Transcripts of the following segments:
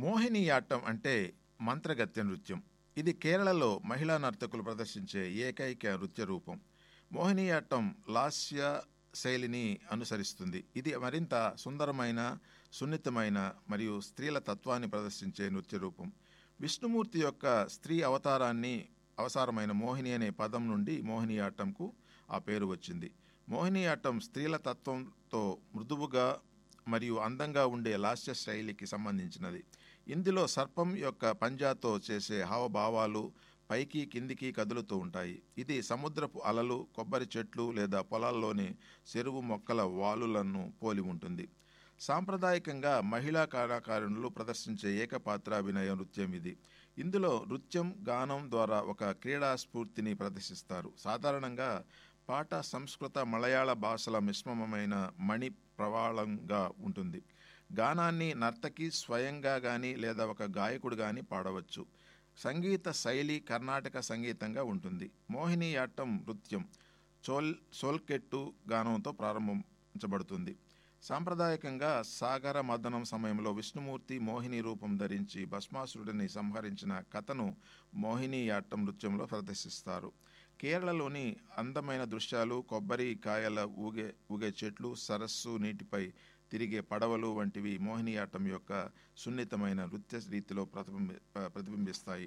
మోహినియాట్టం అంటే మంత్రగత్య నృత్యం ఇది కేరళలో మహిళా నర్తకులు ప్రదర్శించే ఏకైక నృత్య రూపం మోహినియాట్టం లాస్య శైలిని అనుసరిస్తుంది ఇది మరింత సుందరమైన సున్నితమైన మరియు స్త్రీల తత్వాన్ని ప్రదర్శించే నృత్య రూపం విష్ణుమూర్తి యొక్క స్త్రీ అవతారాన్ని అవసరమైన మోహిని అనే పదం నుండి మోహినియాట్టంకు ఆ పేరు వచ్చింది మోహినియాట్టం స్త్రీల తత్వంతో మృదువుగా మరియు అందంగా ఉండే లాస్య శైలికి సంబంధించినది ఇందులో సర్పం యొక్క పంజాతో చేసే హావభావాలు పైకి కిందికి కదులుతూ ఉంటాయి ఇది సముద్రపు అలలు కొబ్బరి చెట్లు లేదా పొలాల్లోని చెరువు మొక్కల వాలులను పోలి ఉంటుంది సాంప్రదాయకంగా మహిళా కళాకారులు ప్రదర్శించే ఏకపాత్రాభినయ నృత్యం ఇది ఇందులో నృత్యం గానం ద్వారా ఒక క్రీడా స్ఫూర్తిని ప్రదర్శిస్తారు సాధారణంగా పాట సంస్కృత మలయాళ భాషల మిశ్రమమైన మణి ప్రవాళంగా ఉంటుంది గానాన్ని నర్తకి స్వయంగా కానీ లేదా ఒక గాయకుడు కానీ పాడవచ్చు సంగీత శైలి కర్ణాటక సంగీతంగా ఉంటుంది మోహినియాట్టం నృత్యం చోల్ సోల్కెట్టు గానంతో ప్రారంభించబడుతుంది సాంప్రదాయకంగా సాగర మదనం సమయంలో విష్ణుమూర్తి మోహిని రూపం ధరించి భస్మాసురుడిని సంహరించిన కథను మోహినియాట్టం నృత్యంలో ప్రదర్శిస్తారు కేరళలోని అందమైన దృశ్యాలు కొబ్బరి కాయల ఊగే ఊగే చెట్లు సరస్సు నీటిపై తిరిగే పడవలు వంటివి మోహినియాట్టం యొక్క సున్నితమైన నృత్య రీతిలో ప్రతిబింబి ప్రతిబింబిస్తాయి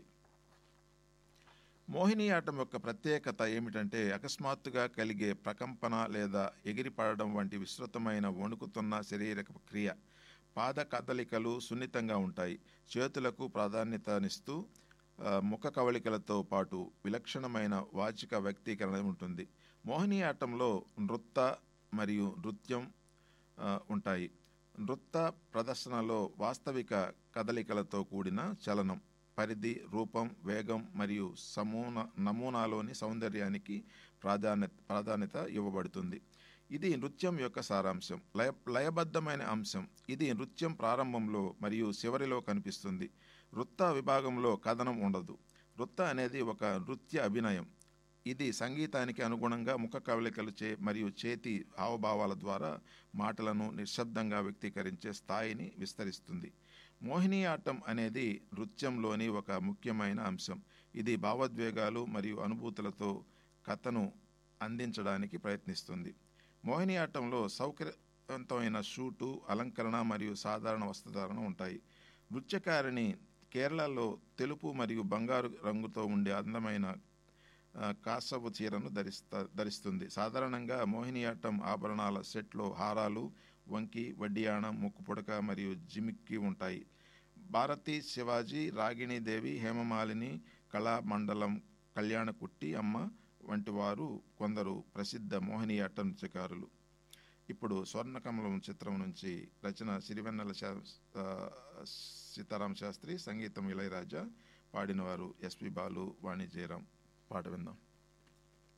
మోహినియాట్టం యొక్క ప్రత్యేకత ఏమిటంటే అకస్మాత్తుగా కలిగే ప్రకంపన లేదా ఎగిరిపడడం వంటి విస్తృతమైన వణుకుతున్న శరీరక క్రియ పాద కదలికలు సున్నితంగా ఉంటాయి చేతులకు ప్రాధాన్యతనిస్తూ ఆ, ముఖ కవళికలతో పాటు విలక్షణమైన వాచిక వ్యక్తీకరణ ఉంటుంది మోహినియాట్టంలో నృత్త మరియు నృత్యం ఆ, ఉంటాయి నృత్య ప్రదర్శనలో వాస్తవిక కదలికలతో కూడిన చలనం పరిధి రూపం వేగం మరియు సమూన నమూనాలోని సౌందర్యానికి ప్రాధాన్యత ప్రాధాన్యత ఇవ్వబడుతుంది ఇది నృత్యం యొక్క సారాంశం లయ లయబద్ధమైన అంశం ఇది నృత్యం ప్రారంభంలో మరియు చివరిలో కనిపిస్తుంది నృత్య విభాగంలో కథనం ఉండదు నృత్య అనేది ఒక నృత్య అభినయం ఇది సంగీతానికి అనుగుణంగా ముఖ కవలికలు చే మరియు చేతి హావభావాల ద్వారా మాటలను నిశ్శబ్దంగా వ్యక్తీకరించే స్థాయిని విస్తరిస్తుంది మోహినియాట్టం అనేది నృత్యంలోని ఒక ముఖ్యమైన అంశం ఇది భావోద్వేగాలు మరియు అనుభూతులతో కథను అందించడానికి ప్రయత్నిస్తుంది మోహినియాట్టంలో సౌకర్యవంతమైన షూటు అలంకరణ మరియు సాధారణ వస్త్రధారణ ఉంటాయి నృత్యకారిణి కేరళలో తెలుపు మరియు బంగారు రంగుతో ఉండే అందమైన ఆ, కాసపు చీరను ధరిస్తా ధరిస్తుంది సాధారణంగా మోహినియాట్టం ఆభరణాల సెట్లో హారాలు వంకి వడ్డియాణం ముక్కు పుడక మరియు జిమిక్కి ఉంటాయి భారతి శివాజీ రాగిణీదేవి హేమమాలిని కళామండలం కళ్యాణకుట్టి అమ్మ వంటి వారు కొందరు ప్రసిద్ధ మోహినియాట్ట నృత్యకారులు ఇప్పుడు స్వర్ణకమలం చిత్రం నుంచి రచన సిరివెన్నెల శా ఆ, సీతారాం శాస్త్రి సంగీతం ఇళయరాజా పాడినవారు ఎస్పి బాలు వాణి జయరాం పాట విందాం